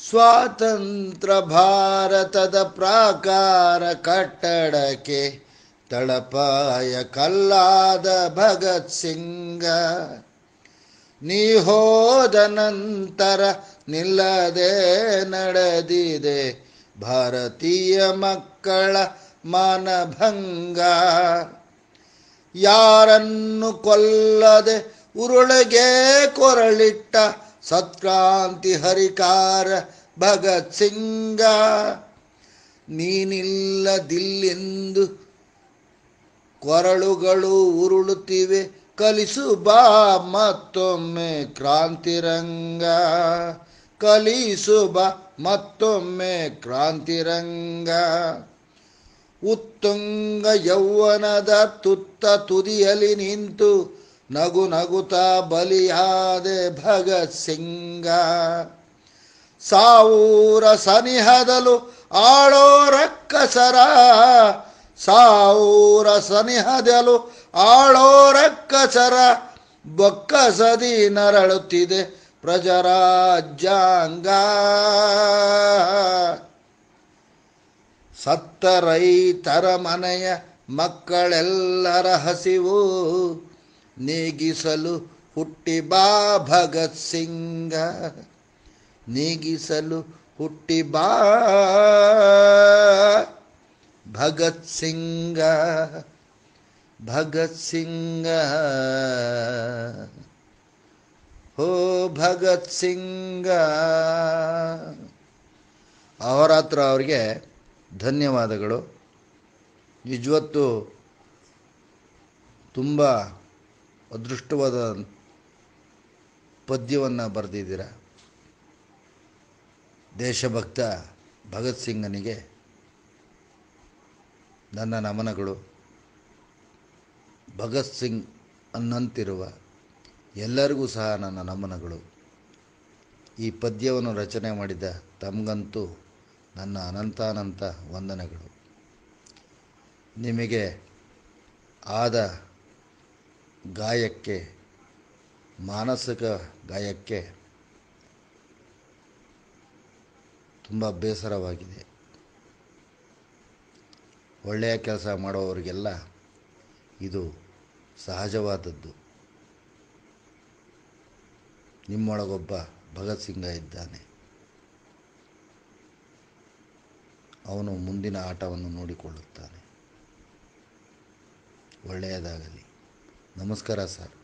ಸ್ವಾತಂತ್ರ್ಯ ಭಾರತದ ಪ್ರಾಕಾರ ಕಟ್ಟಡಕ್ಕೆ ತಳಪಾಯ ಕಲ್ಲಾದ ಭಗತ್ ಸಿಂಗ ನೀ ಹೋದ ನಂತರ ನಿಲ್ಲದೆ ನಡೆದಿದೆ ಭಾರತೀಯ ಮಕ್ಕಳ ಮಾನಭಂಗ ಯಾರನ್ನು ಕೊಲ್ಲದೆ ಉರುಳಿಗೆ ಕೊರಳಿಟ್ಟ ಸತ್ಕ್ರಾಂತಿ ಹರಿಕಾರ ಭಗತ್ ಸಿಂಗ ನೀನಿಲ್ಲದಿಲ್ಲೆಂದು ಕೊರಳುಗಳು ಉರುಳುತ್ತಿವೆ ಕಲಿಸು ಬಾ ಮತ್ತೊಮ್ಮೆ ಕ್ರಾಂತಿರಂಗ ಕಲಿಸು ಬಾ ಮತ್ತೊಮ್ಮೆ ಕ್ರಾಂತಿರಂಗ ಉತ್ತುಂಗ ಯೌವನದ ತುತ್ತ ತುದಿಯಲಿ ನಿಂತು ನಗು ನಗುತ್ತಾ ಬಲಿಯಾದೆ ಭಗತ್ ಸಿಂಗ ಸಾವೂರ ಸನಿಹದಲು ಆಳೋ ರಕ್ಕಸರ ಸಾವೂರ ಸನಿಹದಲು ಆಳೋ ರಕ್ಕಸರ ಬೊಕ್ಕಸದಿ ನರಳುತ್ತಿದೆ ಪ್ರಜರಾಜ್ಯಾಂಗ ಸತ್ತ ರೈತರ ಮನೆಯ ಮಕ್ಕಳೆಲ್ಲರ ಹಸಿವು ನೀಗಿಸಲು ಹುಟ್ಟಿ ಬಾ ಭಗತ್ ಸಿಂಗ ನೀಗಿಸಲು ಹುಟ್ಟಿ ಬಾ ಭಗತ್ ಸಿಂಗ ಭಗತ್ ಸಿಂಗ ಹೋ ಭಗತ್ ಸಿಂಗ ಅಹೋರಾತ್ರ ಅವರಿಗೆ ಧನ್ಯವಾದಗಳು ನಿಜವತ್ತು ತುಂಬ ಅದೃಷ್ಟವಾದ ಪದ್ಯವನ್ನು ಬರೆದಿದ್ದೀರ ದೇಶಭಕ್ತ ಭಗತ್ ಸಿಂಗನಿಗೆ ನನ್ನ ನಮನಗಳು ಭಗತ್ ಸಿಂಗ್ ಅನ್ನಂತಿರುವ ಎಲ್ಲರಿಗೂ ಸಹ ನನ್ನ ನಮನಗಳು ಈ ಪದ್ಯವನ್ನು ರಚನೆ ಮಾಡಿದ ತಮಗಂತೂ ನನ್ನ ಅನಂತಾನಂತ ವಂದನೆಗಳು ನಿಮಗೆ ಆದ ಗಾಯಕ್ಕೆ ಮಾನಸಿಕ ಗಾಯಕ್ಕೆ ತುಂಬ ಬೇಸರವಾಗಿದೆ ಒಳ್ಳೆಯ ಕೆಲಸ ಮಾಡುವವರಿಗೆಲ್ಲ ಇದು ಸಹಜವಾದದ್ದು ನಿಮ್ಮೊಳಗೊಬ್ಬ ಭಗತ್ ಸಿಂಗ ಇದ್ದಾನೆ ಅವನು ಮುಂದಿನ ಆಟವನ್ನು ನೋಡಿಕೊಳ್ಳುತ್ತಾನೆ ಒಳ್ಳೆಯದಾಗಲಿ ನಮಸ್ಕಾರ ಸರ್